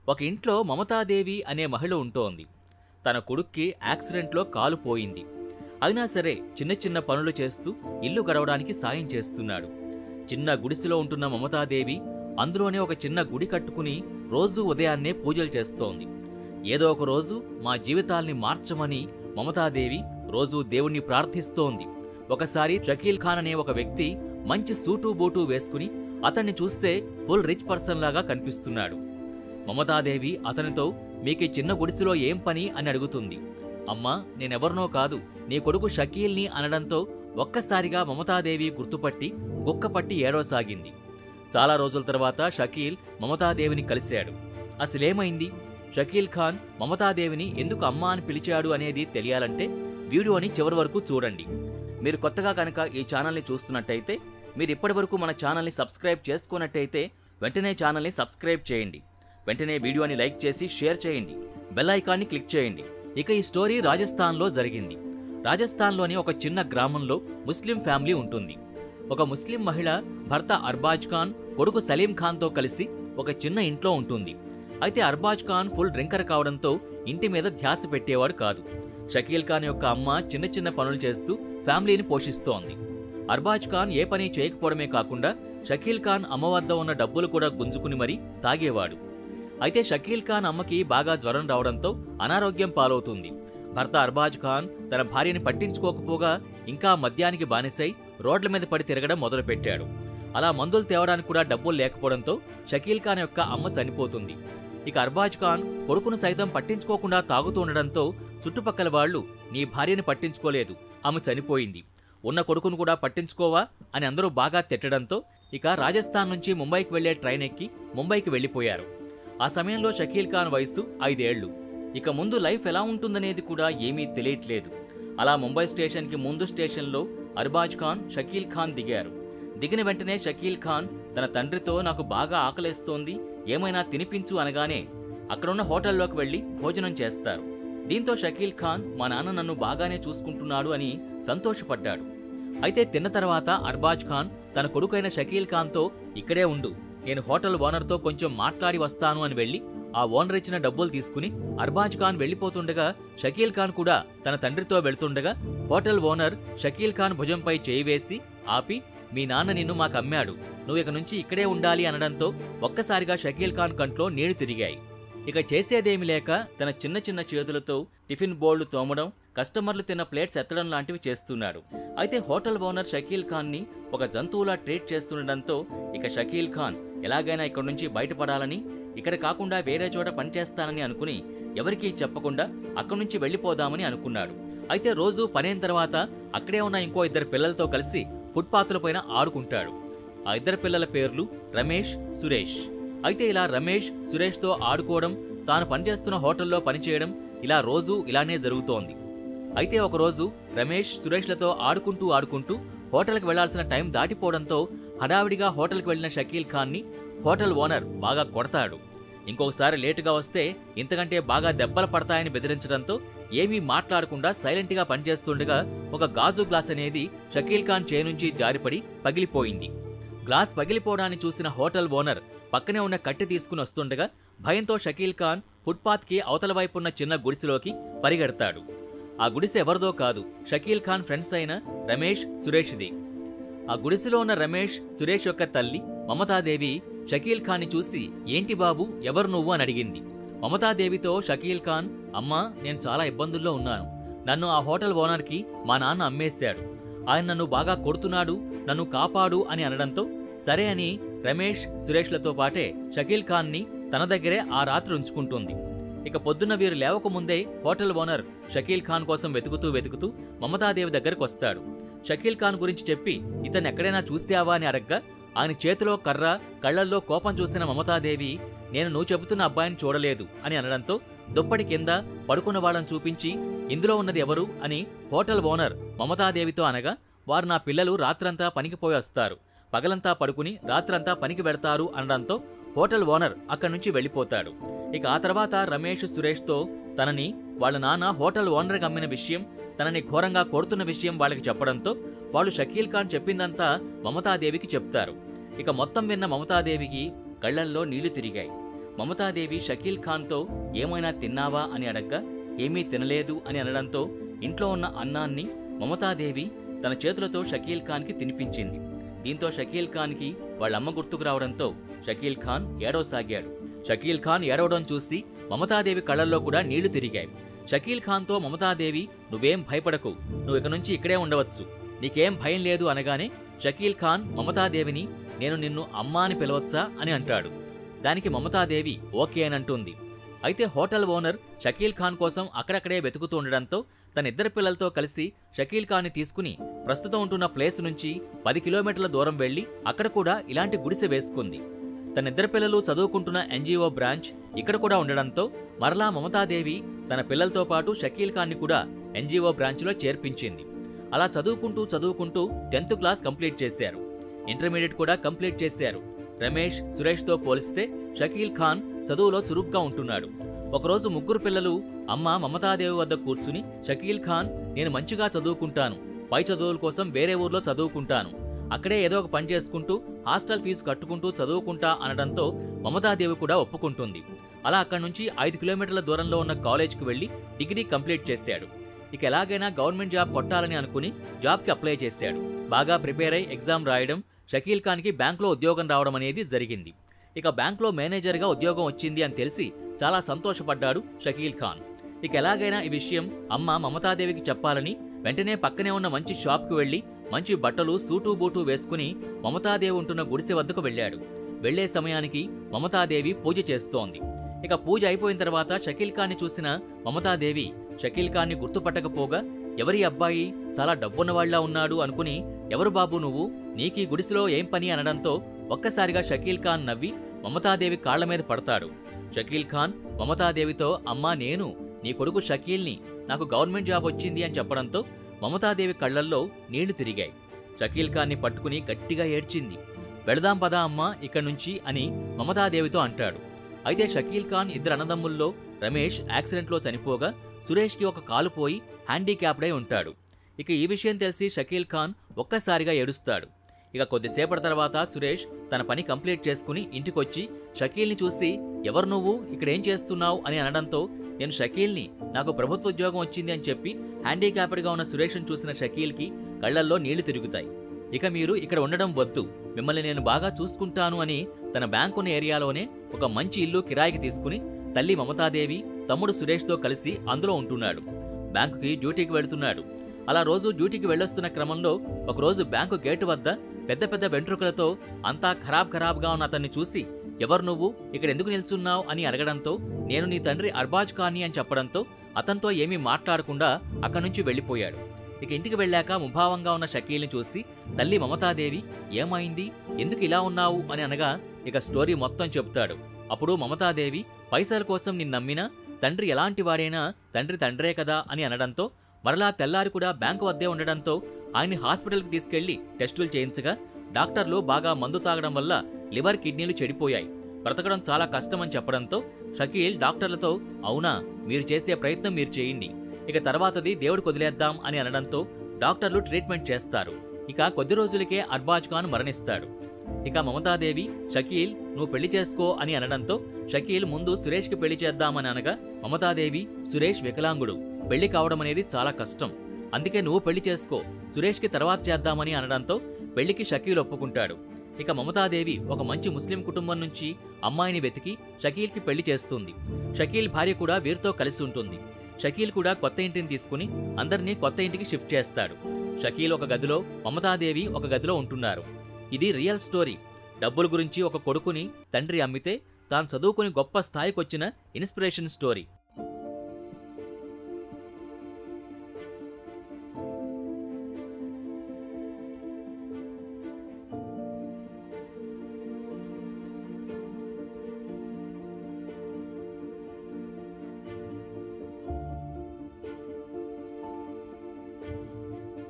ఒక ఇంట్లో మమతాదేవి అనే మహిళ ఉంటోంది తన కొడుక్కి యాక్సిడెంట్లో కాలు పోయింది అయినా సరే చిన్న చిన్న పనులు చేస్తూ ఇల్లు గడవడానికి సాయం చేస్తున్నాడు చిన్న గుడిసెలో ఉంటున్న మమతాదేవి అందులోనే ఒక చిన్న గుడి కట్టుకుని రోజూ ఉదయాన్నే పూజలు చేస్తోంది ఏదో ఒక రోజు మా జీవితాల్ని మార్చమని మమతాదేవి రోజూ దేవుణ్ణి ప్రార్థిస్తోంది ఒకసారి షకీల్ ఖాన్ అనే ఒక వ్యక్తి మంచి సూటు బూటు వేసుకుని అతన్ని చూస్తే ఫుల్ రిచ్ పర్సన్ లాగా కనిపిస్తున్నాడు మమతాదేవి అతనితో మీకు ఈ చిన్న గుడిసెలో ఏం పని అని అడుగుతుంది అమ్మా నేనెవరినో కాదు నీ కొడుకు షకీల్ని అనడంతో ఒక్కసారిగా మమతాదేవి గుర్తుపట్టి గుక్కపట్టి ఏడవసాగింది చాలా రోజుల తర్వాత షకీల్ మమతాదేవిని కలిశాడు అసలేమైంది షకీల్ ఖాన్ మమతాదేవిని ఎందుకు అమ్మా అని పిలిచాడు అనేది తెలియాలంటే వీడియోని చివరి వరకు చూడండి మీరు కొత్తగా కనుక ఈ ఛానల్ని చూస్తున్నట్టయితే మీరు ఇప్పటివరకు మన ఛానల్ని సబ్స్క్రైబ్ చేసుకున్నట్టయితే వెంటనే ఛానల్ని సబ్స్క్రైబ్ చేయండి వెంటనే వీడియోని లైక్ చేసి షేర్ చేయండి బెల్ ఐకాన్ని క్లిక్ చేయండి ఇక ఈ స్టోరీ రాజస్థాన్లో జరిగింది రాజస్థాన్లోని ఒక చిన్న గ్రామంలో ముస్లిం ఫ్యామిలీ ఉంటుంది ఒక ముస్లిం మహిళ భర్త అర్బాజ్ ఖాన్ కొడుకు సలీం ఖాన్తో కలిసి ఒక చిన్న ఇంట్లో ఉంటుంది అయితే అర్బాజ్ ఖాన్ ఫుల్ డ్రింకర్ కావడంతో ఇంటి మీద ధ్యాస పెట్టేవాడు కాదు షకీల్ ఖాన్ యొక్క అమ్మ చిన్న చిన్న పనులు చేస్తూ ఫ్యామిలీని పోషిస్తోంది అర్బాజ్ ఖాన్ ఏ పని చేయకపోవడమే కాకుండా షకీల్ ఖాన్ అమ్మ వద్ద ఉన్న డబ్బులు కూడా గుంజుకుని మరీ తాగేవాడు అయితే షకీల్ ఖాన్ అమ్మకి బాగా జ్వరం రావడంతో అనారోగ్యం పాలవుతుంది భర్త అర్బాజ్ ఖాన్ తన భార్యని పట్టించుకోకపోగా ఇంకా మద్యానికి బానిసై రోడ్ల మీద పడి తిరగడం మొదలుపెట్టాడు అలా మందులు తేవడానికి కూడా డబ్బులు లేకపోవడంతో షకీల్ ఖాన్ యొక్క అమ్మ చనిపోతుంది ఇక అర్బాజ్ ఖాన్ కొడుకును సైతం పట్టించుకోకుండా తాగుతూ ఉండడంతో చుట్టుపక్కల వాళ్ళు నీ భార్యని పట్టించుకోలేదు ఆమె చనిపోయింది ఉన్న కొడుకును కూడా పట్టించుకోవా అని అందరూ బాగా తిట్టడంతో ఇక రాజస్థాన్ నుంచి ముంబైకి వెళ్లే ట్రైన్ ఎక్కి ముంబైకి వెళ్లిపోయారు ఆ సమయంలో షకీల్ ఖాన్ వయస్సు ఐదేళ్లు ఇక ముందు లైఫ్ ఎలా ఉంటుందనేది కూడా ఏమీ తెలియట్లేదు అలా ముంబై స్టేషన్కి ముందు స్టేషన్లో అర్బాజ్ ఖాన్ షకీల్ ఖాన్ దిగారు దిగిన వెంటనే షకీల్ ఖాన్ తన తండ్రితో నాకు బాగా ఆకలేస్తోంది ఏమైనా తినిపించు అనగానే అక్కడున్న హోటల్లోకి వెళ్లి భోజనం చేస్తారు దీంతో షకీల్ ఖాన్ మా నాన్న నన్ను బాగానే చూసుకుంటున్నాడు అని సంతోషపడ్డాడు అయితే తిన్న తర్వాత అర్బాజ్ ఖాన్ తన కొడుకైన షకీల్ ఖాన్తో ఇక్కడే ఉండు నేను హోటల్ ఓనర్తో కొంచెం మాట్లాడి వస్తాను అని వెళ్ళి ఆ ఓనర్ ఇచ్చిన డబ్బులు తీసుకుని అర్బాజ్ ఖాన్ వెళ్ళిపోతుండగా షకీల్ ఖాన్ కూడా తన తండ్రితో వెళ్తుండగా హోటల్ ఓనర్ షకీల్ ఖాన్ భుజంపై చేయి వేసి ఆపి మీ నాన్న నిన్ను మాకు అమ్మాడు నువ్వు ఇక నుంచి ఇక్కడే ఉండాలి అనడంతో ఒక్కసారిగా షకీల్ ఖాన్ కంట్లో నీళ్లు తిరిగాయి ఇక చేసేదేమి లేక తన చిన్న చిన్న చేతులతో టిఫిన్ బోర్డులు తోమడం కస్టమర్లు తిన్న ప్లేట్స్ ఎత్తడం లాంటివి చేస్తున్నాడు అయితే హోటల్ ఓనర్ షకీల్ ఖాన్ని ఒక జంతువులా ట్రీట్ చేస్తుండడంతో ఇక షకీల్ ఖాన్ ఎలాగైనా ఇక్కడి నుంచి బయటపడాలని ఇక్కడ కాకుండా వేరే చోట పనిచేస్తానని అనుకుని ఎవరికీ చెప్పకుండా అక్కడి నుంచి వెళ్ళిపోదామని అనుకున్నాడు అయితే రోజు పనైన తర్వాత అక్కడే ఉన్న ఇంకో ఇద్దరు పిల్లలతో కలిసి ఫుట్పాత్ల పైన ఆడుకుంటాడు ఆ ఇద్దరు పిల్లల పేర్లు రమేష్ సురేష్ అయితే ఇలా రమేష్ సురేష్తో ఆడుకోవడం తాను పనిచేస్తున్న హోటల్లో పనిచేయడం ఇలా రోజు ఇలానే జరుగుతోంది అయితే ఒకరోజు రమేష్ సురేష్లతో ఆడుకుంటూ ఆడుకుంటూ హోటల్కి వెళ్లాల్సిన టైం దాటిపోవడంతో హడావిడిగా హోటల్కి వెళ్లిన షకీల్ ఖాన్ని హోటల్ ఓనర్ బాగా కొడతాడు ఇంకొకసారి లేటుగా వస్తే ఇంతకంటే బాగా దెబ్బలు పడతాయని బెదిరించడంతో ఏమీ మాట్లాడకుండా సైలెంట్గా పనిచేస్తుండగా ఒక గాజు గ్లాస్ అనేది షకీల్ ఖాన్ చేయి నుంచి జారిపడి పగిలిపోయింది గ్లాస్ పగిలిపోవడాన్ని చూసిన హోటల్ ఓనర్ పక్కనే ఉన్న కట్టె తీసుకుని వస్తుండగా భయంతో షకీల్ ఖాన్ ఫుట్పాత్కి అవతల వైపున్న చిన్న గుడిసెలోకి పరిగెడతాడు ఆ గుడిసె ఎవరిదో కాదు షకీల్ ఖాన్ ఫ్రెండ్స్ అయిన రమేష్ సురేష్ది ఆ గుడిసెలో ఉన్న రమేష్ సురేష్ యొక్క తల్లి మమతాదేవి షకీల్ ఖాన్ని చూసి ఏంటి బాబు ఎవరు నువ్వు అని అడిగింది మమతాదేవితో షకీల్ ఖాన్ అమ్మా నేను చాలా ఇబ్బందుల్లో ఉన్నాను నన్ను ఆ హోటల్ ఓనర్కి మా నాన్న అమ్మేశాడు ఆయన నన్ను బాగా కొడుతున్నాడు నన్ను కాపాడు అని అనడంతో సరే అని రమేష్ సురేష్లతో పాటే షకీల్ ఖాన్ని తన దగ్గరే ఆ రాత్రి ఉంచుకుంటుంది ఇక పొద్దున్న వీరు లేవకముందే హోటల్ ఓనర్ షకీల్ ఖాన్ కోసం వెతుకుతూ వెతుకుతూ మమతాదేవి దగ్గరకు వస్తాడు షకీల్ ఖాన్ గురించి చెప్పి ఇతన్ని ఎక్కడైనా చూసావా అని అడగ్గా ఆయన చేతిలో కర్ర కళ్ళల్లో కోపం చూసిన మమతాదేవి నేను నువ్వు చెబుతున్న అబ్బాయిని చూడలేదు అని అనడంతో దుప్పటి కింద పడుకున్న వాళ్ళని చూపించి ఇందులో ఉన్నది ఎవరు అని హోటల్ ఓనర్ మమతాదేవితో అనగా వారు నా పిల్లలు రాత్రంతా పనికి పోయి వస్తారు పగలంతా పడుకుని రాత్రంతా పనికి వెడతారు అనడంతో హోటల్ ఓనర్ అక్కడి నుంచి వెళ్ళిపోతాడు ఇక ఆ తర్వాత రమేష్ సురేష్తో తనని వాళ్ళ నాన్న హోటల్ ఓనర్కి అమ్మిన విషయం తనని ఘోరంగా కొడుతున్న విషయం వాళ్ళకి చెప్పడంతో వాళ్ళు షకీల్ ఖాన్ చెప్పిందంతా మమతాదేవికి చెప్తారు ఇక మొత్తం విన్న మమతాదేవికి కళ్ళల్లో నీళ్లు తిరిగాయి మమతాదేవి షకీల్ ఖాన్తో ఏమైనా తిన్నావా అని అడగ్గా ఏమీ తినలేదు అని అనడంతో ఇంట్లో ఉన్న అన్నాన్ని మమతాదేవి తన చేతులతో షకీల్ ఖాన్కి తినిపించింది దీంతో షకీల్ ఖాన్కి వాళ్ళమ్మ గుర్తుకు రావడంతో షకీల్ ఖాన్ ఏడవసాగాడు షకీల్ ఖాన్ ఏడవడం చూసి మమతాదేవి కళ్ళల్లో కూడా నీళ్లు తిరిగాయి షకీల్ ఖాన్తో మమతాదేవి నువ్వేం భయపడకు నువ్వు ఇక నుంచి ఇక్కడే ఉండవచ్చు నీకేం భయం లేదు అనగానే షకీల్ ఖాన్ మమతాదేవిని నేను నిన్ను అమ్మా అని పిలవచ్చా అని అంటాడు దానికి మమతాదేవి ఓకే అని అంటుంది అయితే హోటల్ ఓనర్ షకీల్ ఖాన్ కోసం అక్కడక్కడే వెతుకుతూ ఉండడంతో తన ఇద్దరు పిల్లలతో కలిసి షకీల్ ఖాన్ని తీసుకుని ప్రస్తుతం ఉంటున్న ప్లేస్ నుంచి పది కిలోమీటర్ల దూరం వెళ్లి అక్కడ కూడా ఇలాంటి గుడిసె వేసుకుంది తన ఇద్దరు పిల్లలు చదువుకుంటున్న ఎన్జిఓ బ్రాంచ్ ఇక్కడ కూడా ఉండడంతో మరలా మమతాదేవి తన పిల్లలతో పాటు షకీల్ ఖాన్ని కూడా ఎన్జిఓ బ్రాంచ్లో చేర్పించింది అలా చదువుకుంటూ చదువుకుంటూ టెన్త్ క్లాస్ కంప్లీట్ చేశారు ఇంటర్మీడియట్ కూడా కంప్లీట్ చేశారు రమేష్ సురేష్తో పోలిస్తే షకీల్ ఖాన్ చదువులో చురుగ్గా ఉంటున్నాడు ఒకరోజు ముగ్గురు పిల్లలు అమ్మ మమతాదేవి వద్ద కూర్చుని షకీల్ ఖాన్ నేను మంచిగా చదువుకుంటాను పై చదువుల కోసం వేరే ఊర్లో చదువుకుంటాను అక్కడే ఏదో ఒక పని చేసుకుంటూ హాస్టల్ ఫీజు కట్టుకుంటూ చదువుకుంటా అనడంతో మమతాదేవి కూడా ఒప్పుకుంటుంది అలా అక్కడి నుంచి ఐదు కిలోమీటర్ల దూరంలో ఉన్న కాలేజ్కి వెళ్లి డిగ్రీ కంప్లీట్ చేశాడు ఇక ఎలాగైనా గవర్నమెంట్ జాబ్ కొట్టాలని అనుకుని జాబ్కి అప్లై చేశాడు బాగా ప్రిపేర్ అయి ఎగ్జామ్ రాయడం షకీల్ ఖాన్కి బ్యాంక్లో ఉద్యోగం రావడం అనేది జరిగింది ఇక బ్యాంక్లో మేనేజర్గా ఉద్యోగం వచ్చింది అని తెలిసి చాలా సంతోషపడ్డాడు షకీల్ ఖాన్ ఇక ఎలాగైనా ఈ విషయం అమ్మ మమతాదేవికి చెప్పాలని వెంటనే పక్కనే ఉన్న మంచి షాప్కి వెళ్లి మంచి బట్టలు సూటు బూటు వేసుకుని మమతాదేవి ఉంటున్న గుడిసె వద్దకు వెళ్ళాడు వెళ్లే సమయానికి మమతాదేవి పూజ చేస్తోంది ఇక పూజ అయిపోయిన తర్వాత షకీల్ ఖాన్ని చూసిన మమతాదేవి షకీల్ ఖాన్ని గుర్తుపట్టకపోగా ఎవరి అబ్బాయి చాలా డబ్బున్నవాళ్లా ఉన్నాడు అనుకుని ఎవరు బాబు నువ్వు నీకీ గుడిసెలో ఏం పని అనడంతో ఒక్కసారిగా షకీల్ ఖాన్ నవ్వి మమతాదేవి కాళ్ల మీద పడతాడు షకీల్ ఖాన్ మమతాదేవితో అమ్మా నేను నీ కొడుకు షకీల్ని నాకు గవర్నమెంట్ జాబ్ వచ్చింది అని చెప్పడంతో మమతాదేవి కళ్ళల్లో నీళ్లు తిరిగాయి షకీల్ ఖాన్ని పట్టుకుని గట్టిగా ఏడ్చింది వెళదాం పదా అమ్మా ఇక్కడి నుంచి అని మమతాదేవితో అంటాడు అయితే షకీల్ ఖాన్ ఇద్దరు అన్నదమ్ముల్లో రమేష్ యాక్సిడెంట్లో చనిపోగా సురేష్కి ఒక కాలు పోయి హ్యాండిక్యాప్డై ఉంటాడు ఇక ఈ విషయం తెలిసి షకీల్ ఖాన్ ఒక్కసారిగా ఏడుస్తాడు ఇక కొద్దిసేపటి తర్వాత సురేష్ తన పని కంప్లీట్ చేసుకుని ఇంటికొచ్చి షకీల్ని చూసి ఎవరు నువ్వు ఇక్కడ ఏం చేస్తున్నావు అని అనడంతో నేను షకీల్ని నాకు ప్రభుత్వ ఉద్యోగం వచ్చింది అని చెప్పి హ్యాండిక్యాప్డ్గా ఉన్న సురేష్ను చూసిన షకీల్కి కళ్ళల్లో నీళ్లు తిరుగుతాయి ఇక మీరు ఇక్కడ ఉండడం వద్దు మిమ్మల్ని నేను బాగా చూసుకుంటాను అని తన బ్యాంకున్న ఏరియాలోనే ఒక మంచి ఇల్లు కిరాయికి తీసుకుని తల్లి మమతాదేవి తమ్ముడు సురేష్తో కలిసి అందులో ఉంటున్నాడు బ్యాంకుకి డ్యూటీకి వెళుతున్నాడు అలా రోజు డ్యూటీకి వెళ్ళొస్తున్న క్రమంలో ఒకరోజు బ్యాంకు గేటు వద్ద పెద్ద పెద్ద వెంట్రుకలతో అంతా ఖరాబ్ ఖరాబ్గా ఉన్న అతన్ని చూసి ఎవరు నువ్వు ఇక్కడ ఎందుకు నిల్చున్నావు అని అడగడంతో నేను నీ తండ్రి అర్బాజ్ ఖానీ అని చెప్పడంతో అతనితో ఏమీ మాట్లాడకుండా అక్కడి నుంచి వెళ్ళిపోయాడు ఇక ఇంటికి వెళ్ళాక ముభావంగా ఉన్న షకీల్ని చూసి తల్లి మమతాదేవి ఏమైంది ఎందుకు ఇలా ఉన్నావు అని అనగా ఇక స్టోరీ మొత్తం చెబుతాడు అప్పుడు మమతాదేవి పైసల కోసం నిన్ను నమ్మినా తండ్రి ఎలాంటి వాడైనా తండ్రి తండ్రే కదా అని అనడంతో మరలా తెల్లారి కూడా బ్యాంకు వద్దే ఉండడంతో ఆయన్ని హాస్పిటల్కి తీసుకెళ్లి టెస్టులు చేయించగా డాక్టర్లు బాగా మందు తాగడం వల్ల లివర్ కిడ్నీలు చెడిపోయాయి బ్రతకడం చాలా కష్టమని చెప్పడంతో షకీల్ డాక్టర్లతో అవునా మీరు చేసే ప్రయత్నం మీరు చేయండి ఇక తర్వాతది దేవుడికి వదిలేద్దాం అని అనడంతో డాక్టర్లు ట్రీట్మెంట్ చేస్తారు ఇక కొద్ది రోజులకే అర్బాజ్ ఖాన్ మరణిస్తాడు ఇక మమతాదేవి షకీల్ నువ్వు పెళ్లి చేసుకో అని అనడంతో షకీల్ ముందు సురేష్కి పెళ్లి చేద్దామని అనగా మమతాదేవి సురేష్ వికలాంగుడు పెళ్లి కావడం అనేది చాలా కష్టం అందుకే నువ్వు పెళ్లి చేసుకో సురేష్కి తర్వాత చేద్దామని అనడంతో పెళ్లికి షకీల్ ఒప్పుకుంటాడు ఇక మమతాదేవి ఒక మంచి ముస్లిం కుటుంబం నుంచి అమ్మాయిని వెతికి షకీల్కి పెళ్లి చేస్తుంది షకీల్ భార్య కూడా వీరితో కలిసి ఉంటుంది షకీల్ కూడా కొత్త ఇంటిని తీసుకుని అందరినీ కొత్త ఇంటికి షిఫ్ట్ చేస్తాడు షకీల్ ఒక గదిలో మమతాదేవి ఒక గదిలో ఉంటున్నారు ఇది రియల్ స్టోరీ డబ్బుల గురించి ఒక కొడుకుని తండ్రి అమ్మితే తాను చదువుకుని గొప్ప స్థాయికొచ్చిన ఇన్స్పిరేషన్ స్టోరీ